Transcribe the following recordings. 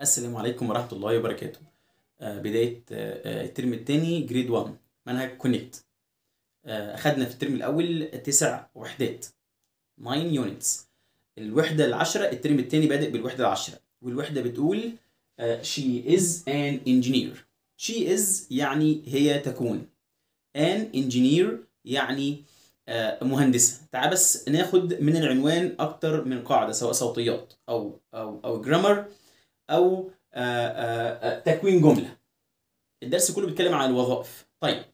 السلام عليكم ورحمة الله وبركاته آه، بداية آه، آه، الترم الثاني جريد 1 منهج كونكت أخدنا في الترم الأول تسع وحدات 9 يونتس الوحدة العشرة الترم الثاني بادئ بالوحدة العشرة والوحدة بتقول آه، she is an engineer she is يعني هي تكون an engineer يعني آه، مهندسة تعال بس ناخد من العنوان أكتر من قاعدة سواء صوتيات أو أو أو جرامر او آه، آه، آه، تكوين جمله الدرس كله بيتكلم عن الوظائف طيب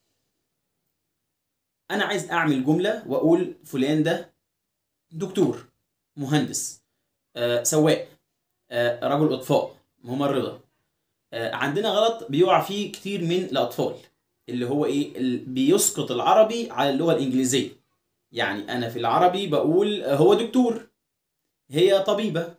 انا عايز اعمل جمله واقول فلان ده دكتور مهندس آه، سواق آه، رجل اطفاء ممرضه آه، عندنا غلط بيقع فيه كتير من الاطفال اللي هو ايه ال- بيسقط العربي على اللغه الانجليزيه يعني انا في العربي بقول آه، هو دكتور هي طبيبه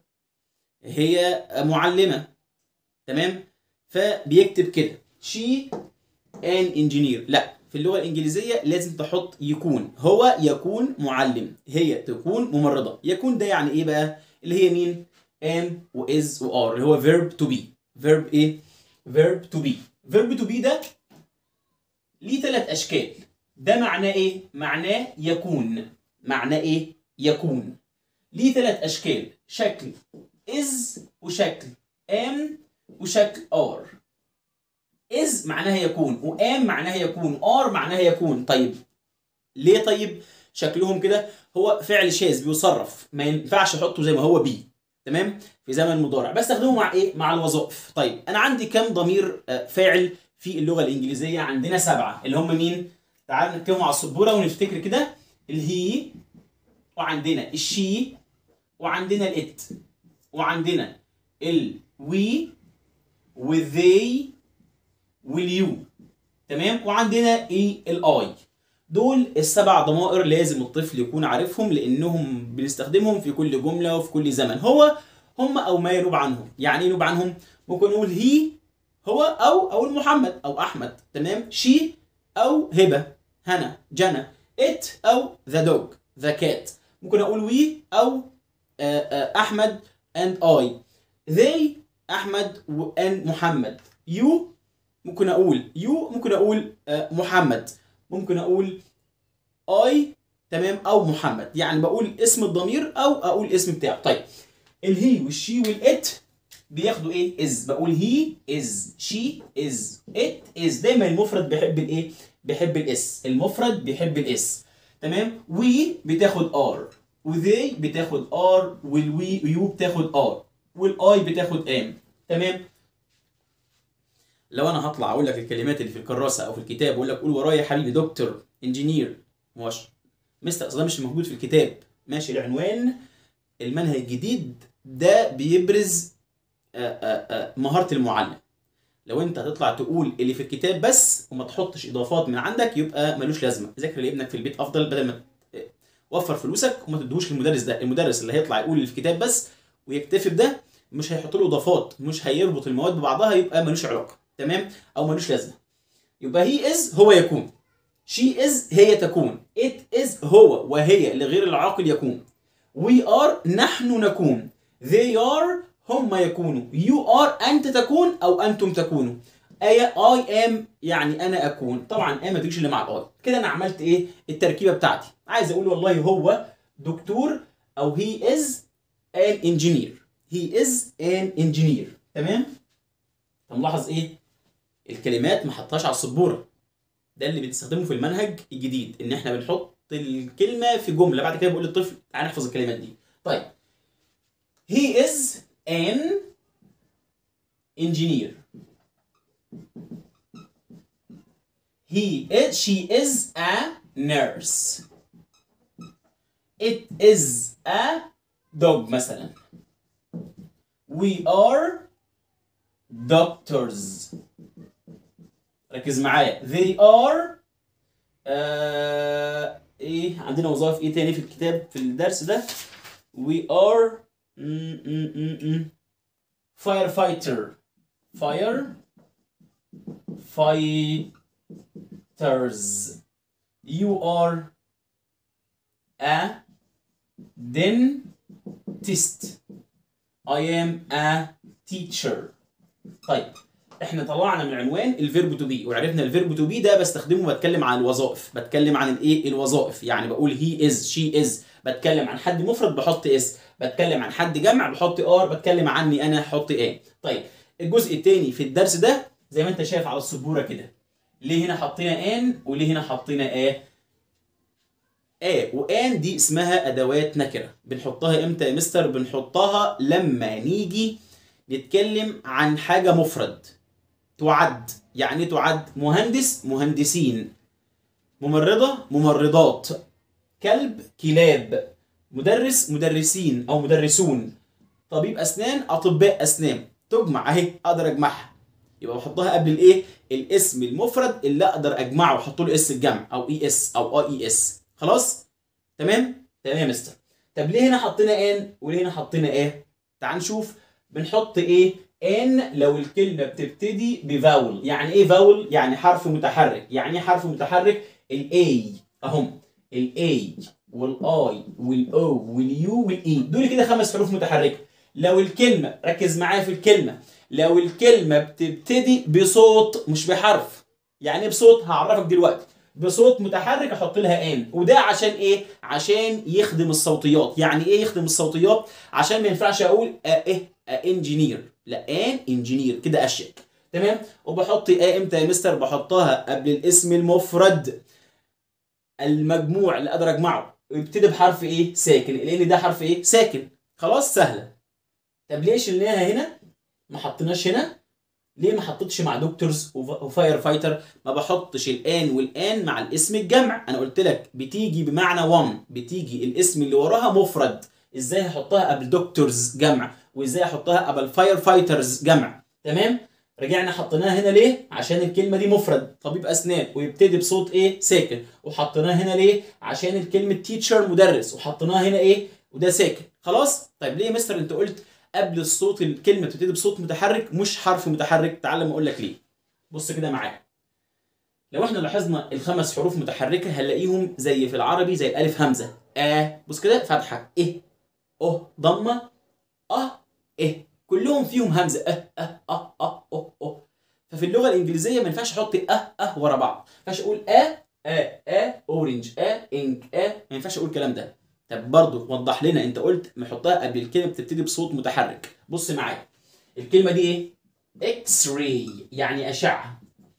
هي معلمة تمام فبيكتب كده she an engineer لا في اللغة الإنجليزية لازم تحط يكون هو يكون معلم هي تكون ممرضة يكون ده يعني إيه بقى اللي هي مين am و is و are اللي هو verb to be verb إيه verb to be verb to be ده ليه ثلاث أشكال ده معناه إيه معناه يكون معناه إيه يكون ليه ثلاث أشكال شكل is وشكل am وشكل are is معناها يكون و am معناها يكون are معناها يكون طيب ليه طيب شكلهم كده هو فعل شاذ بيصرف ما ينفعش احطه زي ما هو بي تمام في زمن المضارع بستخدمه مع ايه مع الوظائف طيب انا عندي كام ضمير آه، فاعل في اللغه الانجليزيه عندنا سبعه اللي هم مين تعال نكتبهم على السبوره ونفتكر كده الهي وعندنا الشي وعندنا الات وعندنا ال we والthey واليو تمام وعندنا ايه الاي دول السبع ضمائر لازم الطفل يكون عارفهم لانهم بنستخدمهم في كل جمله وفي كل زمن هو هم او ما ينوب عنهم يعني ايه ينوب عنهم ممكن نقول هي هو او او محمد او احمد تمام شي او هبه هنا جنى ات او ذا دوج ذا كات ممكن اقول وي او آه، آه، احمد and I they أحمد و and محمد you ممكن أقول you ممكن أقول آه، محمد ممكن أقول I تمام أو محمد يعني بقول اسم الضمير أو أقول اسم بتاعه طيب الهي والشي والإت بياخدوا ايه is بقول هي is she is it is دايما المفرد بيحب الايه بيحب الاس المفرد بيحب الاس تمام وي بتاخد ار وذي بتاخد ار والوي ويو بتاخد ار والاي بتاخد ام تمام لو انا هطلع اقول لك الكلمات اللي في الكراسه او في الكتاب واقول لك قول ورايا يا حبيبي دكتور انجينير مش مستر أصل ده مش موجود في الكتاب ماشي العنوان المنهج الجديد ده بيبرز آه، آه، آه، مهاره المعلم لو انت هتطلع تقول اللي في الكتاب بس وما تحطش اضافات من عندك يبقى ملوش لازمه ذاكر لابنك في البيت افضل بدل ما ت- وفر فلوسك وما تدوش للمدرس ده المدرس اللي هيطلع يقول اللي في الكتاب بس ويكتفي بده مش هيحط له اضافات مش هيربط المواد ببعضها يبقى ملوش علاقه تمام او ملوش لازمه يبقى هي از هو يكون شي از هي تكون it is هو وهي لغير العاقل يكون we are نحن نكون they are هم يكونوا you are أنت تكون أو أنتم تكونوا آية I am يعني أنا أكون طبعا am ما تجيش إلا مع الآي كده أنا عملت إيه التركيبة بتاعتي عايز أقول والله هو دكتور أو he is an engineer he is an engineer تمام فملاحظ إيه الكلمات ما حطهاش على السبورة ده اللي بنستخدمه في المنهج الجديد ان احنا بنحط الكلمه في جمله بعد كده بقول للطفل تعالى نحفظ الكلمات دي طيب he is an engineer he is she is a nurse it is a dog مثلا we are doctors ركز معايا they are آه ايه عندنا وظائف ايه تاني في الكتاب في الدرس ده we are م -م -م -م. firefighter fire fighters you are a dentist I am a teacher طيب احنا طلعنا من عنوان الفيرب تو بي وعرفنا الفيرب تو بي ده بستخدمه بتكلم عن الوظائف بتكلم عن الايه الوظائف يعني بقول هي از شي از بتكلم عن حد مفرد بحط اس بتكلم عن حد جمع بحط ار بتكلم عني انا احط ايه طيب الجزء الثاني في الدرس ده زي ما انت شايف على السبوره كده ليه هنا حطينا ان وليه هنا حطينا ايه آ وآن دي اسمها أدوات نكرة بنحطها إمتى يا مستر؟ بنحطها لما نيجي نتكلم عن حاجة مفرد تعد يعني إيه تعد مهندس مهندسين ممرضة ممرضات كلب كلاب مدرس مدرسين أو مدرسون طبيب أسنان أطباء أسنان تجمع أهي أقدر أجمعها يبقى بحطها قبل الإيه؟ الاسم المفرد اللي أقدر أجمعه وأحط له اس الجمع أو إي اس أو أي إي اس خلاص؟ تمام؟ تمام يا مستر طب ليه هنا حطينا ان وليه هنا حطينا ايه؟ تعال نشوف بنحط ايه؟ ان لو الكلمه بتبتدي بفاول يعني ايه فاول؟ يعني حرف متحرك يعني ايه حرف متحرك؟ الاي اهم الاي والاي والاو واليو والاي دول كده خمس حروف متحركه لو الكلمه ركز معايا في الكلمه لو الكلمه بتبتدي بصوت مش بحرف يعني ايه بصوت هعرفك دلوقتي بصوت متحرك احط لها ان وده عشان ايه عشان يخدم الصوتيات يعني ايه يخدم الصوتيات عشان ما ينفعش اقول آه ايه انجينير لا ان انجينير كده اشيك تمام وبحط ايه امتى يا مستر بحطها قبل الاسم المفرد المجموع اللي اقدر اجمعه يبتدي بحرف ايه ساكن لان ده حرف ايه ساكن خلاص سهله طب ليه شلناها هنا ما حطيناش هنا ليه ما حطيتش مع دكتورز وفاير فايتر ما بحطش الان والان مع الاسم الجمع انا قلت لك بتيجي بمعنى 1 بتيجي الاسم اللي وراها مفرد ازاي هحطها قبل دكتورز جمع وازاي احطها قبل فاير فايترز جمع تمام رجعنا حطيناها هنا ليه عشان الكلمه دي مفرد طبيب اسنان ويبتدي بصوت ايه ساكن وحطيناها هنا ليه عشان الكلمه تيتشر مدرس وحطيناها هنا ايه وده ساكن خلاص طيب ليه يا مستر انت قلت قبل الصوت الكلمه بتبتدي بصوت متحرك مش حرف متحرك تعال لما اقول لك ليه بص كده معايا لو احنا لاحظنا الخمس حروف متحركه هنلاقيهم زي في العربي زي الالف همزه ا بص كده فتحه ايه اه ضمه اه ايه كلهم فيهم همزه اه اه اه اه اه اه ففي اللغه الانجليزيه ما ينفعش احط اه اه ورا بعض ما ينفعش اقول اه اه اه اورنج اه انك اه ما ينفعش اقول الكلام ده طب برضه وضح لنا انت قلت نحطها قبل الكلمه بتبتدي بصوت متحرك بص معايا الكلمه دي ايه اكس راي يعني اشعه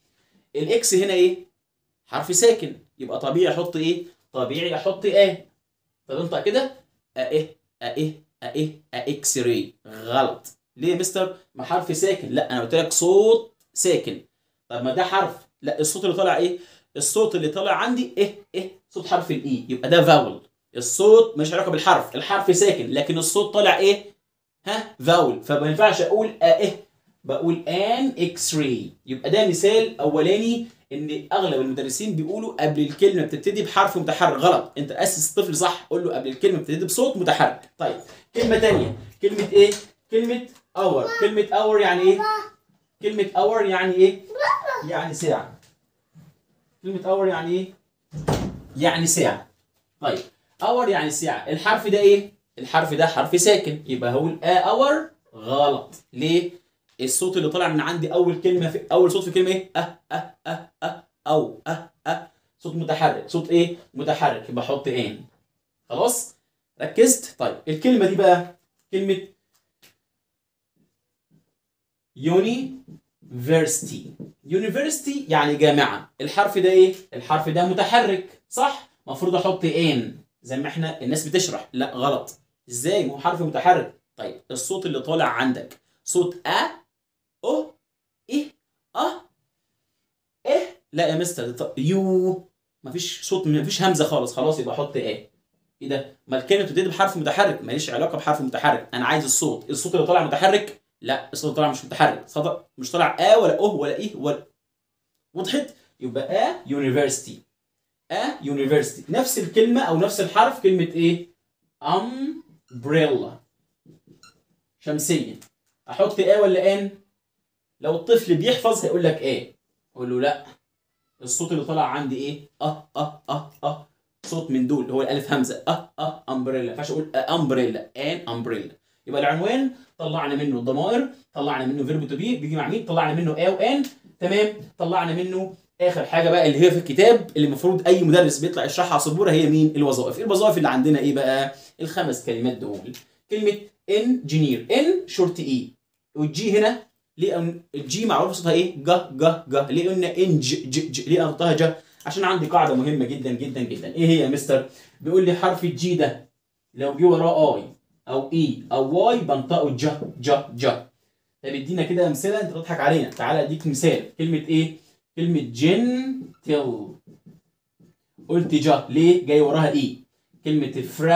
الاكس هنا ايه حرف ساكن يبقى طبيعي احط ايه طبيعي احط ايه طب انت كده ايه ايه ايه اكس راي غلط ليه يا مستر ما حرف ساكن لا انا قلت لك صوت ساكن طب ما ده حرف لا الصوت اللي طالع ايه الصوت اللي طالع عندي ايه ايه صوت حرف الاي يبقى ده فاول الصوت مش علاقه بالحرف الحرف ساكن لكن الصوت طالع ايه ها فاول فما ينفعش اقول ايه بقول ان اكس راي يبقى ده مثال اولاني ان اغلب المدرسين بيقولوا قبل الكلمه بتبتدي بحرف متحرك غلط انت اسس الطفل صح قول له قبل الكلمه بتبتدي بصوت متحرك طيب كلمه تانية كلمه ايه كلمه اور كلمه اور يعني ايه كلمه اور يعني ايه يعني ساعه كلمه اور يعني ايه يعني ساعه طيب اور يعني ساعه الحرف ده ايه الحرف ده حرف ساكن يبقى هقول ا اور غلط ليه الصوت اللي طالع من عندي اول كلمه في اول صوت في كلمه ايه اه اه اه اه او اه اه صوت متحرك صوت ايه متحرك يبقى احط ان خلاص ركزت طيب الكلمه دي بقى كلمه يونيفرستي يونيفرستي يعني جامعه الحرف ده ايه الحرف ده متحرك صح المفروض احط ان زي ما احنا الناس بتشرح لا غلط ازاي ما هو حرف متحرك طيب الصوت اللي طالع عندك صوت ا او ايه اه ايه لا يا مستر ده يو مفيش صوت مفيش همزه خالص خلاص يبقى احط ايه ايه ده ما الكلمه بتبتدي بحرف متحرك ماليش علاقه بحرف متحرك انا عايز الصوت الصوت اللي طالع متحرك لا الصوت اللي طالع مش متحرك صوت مش طالع ا ولا او ولا ايه ولا وضحت يبقى ا يونيفرسيتي ا يونيفرسيتي نفس الكلمه او نفس الحرف كلمه ايه امبريلا شمسيه احط ايه ولا ان لو الطفل بيحفظ هيقول لك ايه اقول له لا الصوت اللي طالع عندي ايه اه اه اه اه صوت من دول هو الالف همزه اه اه امبريلا ما ينفعش اقول امبريلا ان امبريلا يبقى العنوان طلعنا منه الضمائر طلعنا منه فيرب تو بي بيجي مع مين طلعنا منه ا وان تمام طلعنا منه اخر حاجه بقى اللي هي في الكتاب اللي المفروض اي مدرس بيطلع يشرحها على السبوره هي مين الوظائف الوظائف اللي عندنا ايه بقى الخمس كلمات دول كلمه انجينير ان شورت اي والجي هنا ليه أن الجي معروف صوتها ايه جا جا جا ليه قلنا انج ج ج ليه قلتها جا عشان عندي قاعده مهمه جدا جدا جدا ايه هي يا مستر بيقول لي حرف الجي ده لو جه وراه اي او اي او واي بنطقه جا جا جا طب ادينا كده امثله انت بتضحك علينا تعالى اديك مثال كلمه ايه كلمه جنتل قلت جا ليه جاي وراها اي كلمه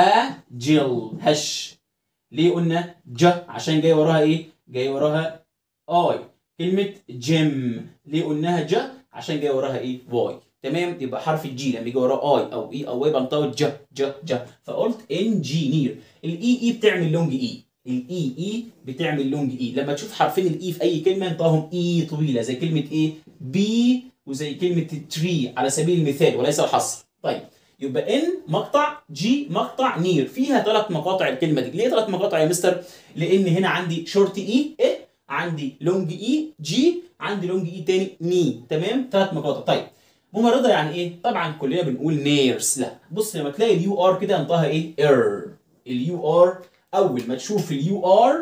فراجيل هش ليه قلنا جا عشان جاي وراها ايه جاي وراها اي كلمه جيم ليه قلناها جا عشان جاي وراها ايه واي تمام يبقى حرف الجي لما يجي وراه اي او اي او واي بنطقه جا جا جا فقلت انجينير الاي اي بتعمل لونج اي الاي اي بتعمل لونج اي لما تشوف حرفين الاي في اي كلمه انطقهم اي طويله زي كلمه ايه بي وزي كلمه تري على سبيل المثال وليس الحصر طيب يبقى ان مقطع جي مقطع نير فيها ثلاث مقاطع الكلمه دي ليه ثلاث مقاطع يا مستر لان هنا عندي شورت اي ايه عندي لونج اي جي عندي لونج اي تاني ني تمام ثلاث مقاطع طيب ممرضه يعني ايه طبعا كلنا بنقول نيرس لا بص لما تلاقي اليو ار كده انطقها ايه ار اليو ار اول ما تشوف اليو ار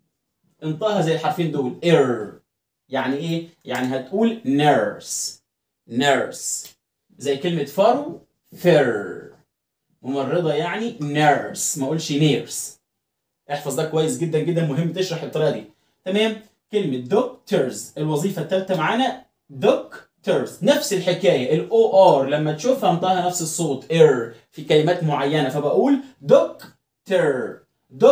انطقها زي الحرفين دول ار يعني ايه يعني هتقول نيرس نيرس زي كلمه فارو فر ممرضه يعني نيرس ما اقولش نيرس احفظ ده كويس جدا جدا مهم تشرح الطريقه دي تمام كلمه دكتورز الوظيفه الثالثه معانا دكتورز نفس الحكايه الاو ار لما تشوفها انطقها نفس الصوت ار في كلمات معينه فبقول دكتور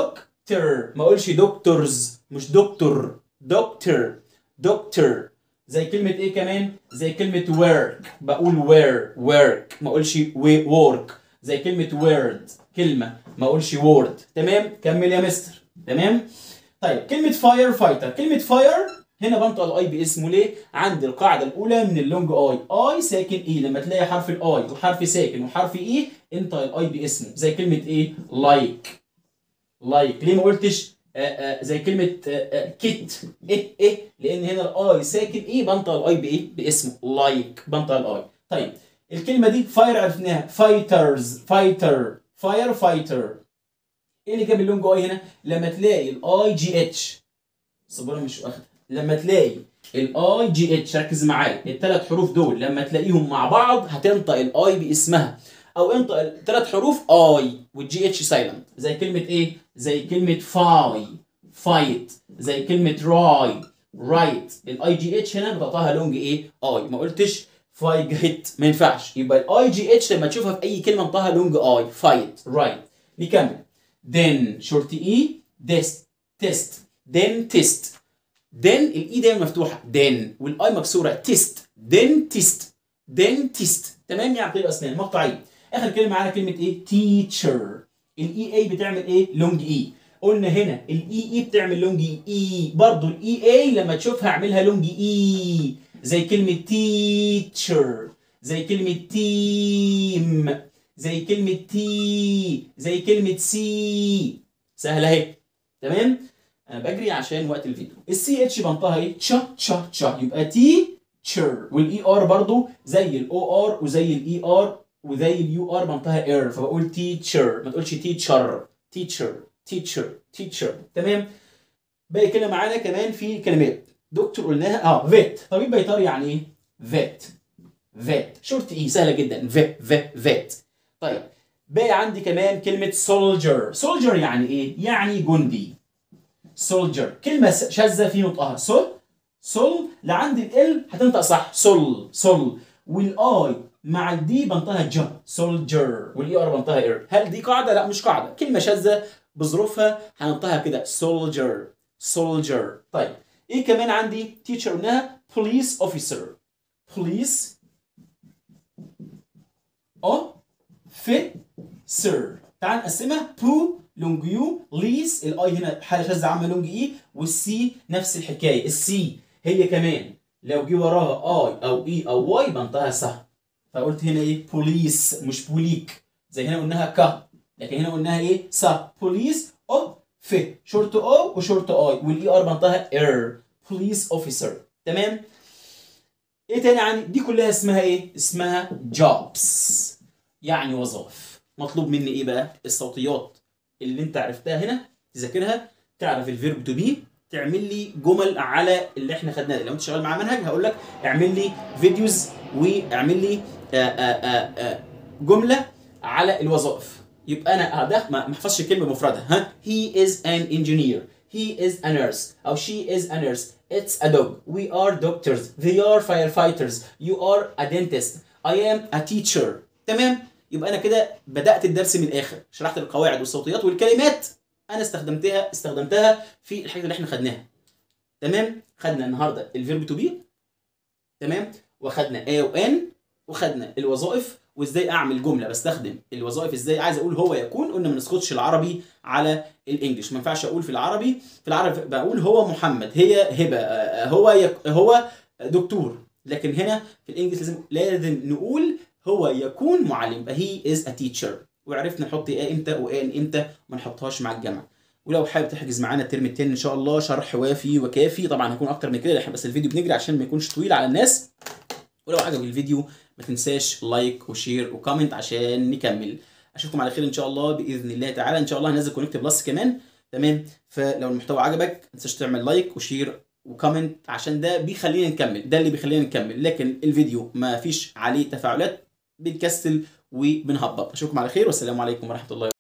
دكتور ما اقولش دكتورز مش دكتور دكتور دكتور زي كلمة ايه كمان؟ زي كلمة work بقول where work ما اقولش work زي كلمة word كلمة ما اقولش word تمام؟ كمل يا مستر تمام؟ طيب كلمة فاير فايتر كلمة فاير هنا بنطق الاي باسمه ليه؟ عندي القاعدة الأولى من اللونج اي اي ساكن اي لما تلاقي حرف الاي وحرف ساكن وحرف اي انطق الاي باسمه زي كلمة ايه؟ لايك لايك ليه ما قلتش آآ آآ زي كلمة آآ كيت ايه ايه لان هنا الاي ساكن ايه بنطق الاي بايه باسمه لايك بنطق الاي طيب الكلمة دي فاير عرفناها فايترز فايتر فاير فايتر ايه اللي جاب اللونج اي هنا لما تلاقي الاي جي اتش الصبورة مش واخد لما تلاقي الاي جي اتش ركز معايا الثلاث حروف دول لما تلاقيهم مع بعض هتنطق الاي باسمها او انطق الثلاث حروف اي والجي اتش سايلنت زي كلمه ايه زي كلمه فاي فايت زي كلمه راي رايت الاي جي اتش هنا بتعطاها لونج ايه اي ما قلتش فاي جيت ما ينفعش يبقى الاي جي اتش لما تشوفها في اي كلمه انطقها لونج اي فايت رايت نكمل then شورت اي ديست تيست then تيست then الاي دايما مفتوحه then والاي مكسوره تيست then تيست then تيست تمام يعني طريق اسنان مقطعين اخر كلمه معانا كلمه ايه تيتشر الاي اي بتعمل ايه لونج اي قلنا هنا الاي اي بتعمل لونج اي اي برضه الاي اي لما تشوفها اعملها لونج اي زي كلمه تيتشر زي كلمه تيم زي كلمه تي زي كلمه سي سهله اهي تمام انا بجري عشان وقت الفيديو السي اتش بنطقها ايه تشا تشا تشا يبقى تي تشر والاي ار برضو زي الاو ار وزي الاي ار وزي اليو ار بنطقها اير فبقول تيتشر ما تقولش تيتشر تيتشر تيتشر تيتشر تمام باقي كلمه معانا كمان في كلمات دكتور قلناها اه فيت طبيب بيطري يعني ايه فيت فيت شورت اي سهله جدا في في فيت طيب باقي عندي كمان كلمه سولجر سولجر يعني ايه يعني جندي سولجر كلمه شاذه في نطقها سول سول لعند ال هتنطق صح سول سول والاي مع الدي بنطقها جا سولجر والاي ار بنطقها اير هل دي قاعده لا مش قاعده كلمه شاذه بظروفها هننطقها كده سولجر سولجر طيب ايه كمان عندي تيتشر قلناها بوليس اوفيسر بوليس اوفيسر تعال نقسمها بو لونج يو ليس الاي هنا حاله شاذه عامه لونج اي والسي نفس الحكايه السي هي كمان لو جه وراها اي او اي او واي بنطقها سه فقلت هنا ايه بوليس مش بوليك زي هنا قلناها ك لكن هنا قلناها ايه سا بوليس او ف شورت او وشورت اي والاي ار منطقها ار بوليس اوفيسر تمام ايه تاني عندي دي كلها اسمها ايه اسمها جوبس يعني وظائف مطلوب مني ايه بقى الصوتيات اللي انت عرفتها هنا تذاكرها تعرف الفيرب تو بي تعمل لي جمل على اللي احنا خدناه لو انت شغال مع منهج هقول لك اعمل لي فيديوز واعمل لي آآ آآ آآ جمله على الوظائف يبقى انا ده ما احفظش كلمه مفرده ها he is an engineer he is a nurse او she is a nurse it's a dog we are doctors they are firefighters you are a dentist I am a teacher تمام يبقى انا كده بدات الدرس من الاخر شرحت القواعد والصوتيات والكلمات انا استخدمتها استخدمتها في الحاجات اللي احنا خدناها تمام خدنا النهارده الفيرب تو بي تمام وخدنا A و N وخدنا الوظائف وازاي اعمل جمله بستخدم الوظائف ازاي عايز اقول هو يكون قلنا ما نسقطش العربي على الانجليش ما ينفعش اقول في العربي في العربي بقول هو محمد هي هبه هو يك هو دكتور لكن هنا في الانجليش لازم لازم نقول هو يكون معلم يبقى هي از ا تيتشر وعرفنا نحط ايه امتى وان امتى وما نحطهاش مع الجمع ولو حابب تحجز معانا الترم التاني ان شاء الله شرح وافي وكافي طبعا هيكون اكتر من كده بس الفيديو بنجري عشان ما يكونش طويل على الناس ولو عجبك الفيديو ما تنساش لايك وشير وكومنت عشان نكمل اشوفكم على خير ان شاء الله باذن الله تعالى ان شاء الله هنزل كونكت بلس كمان تمام فلو المحتوى عجبك ما تنساش تعمل لايك وشير وكومنت عشان ده بيخلينا نكمل ده اللي بيخلينا نكمل لكن الفيديو ما فيش عليه تفاعلات بنكسل وبنهبط اشوفكم على خير والسلام عليكم ورحمه الله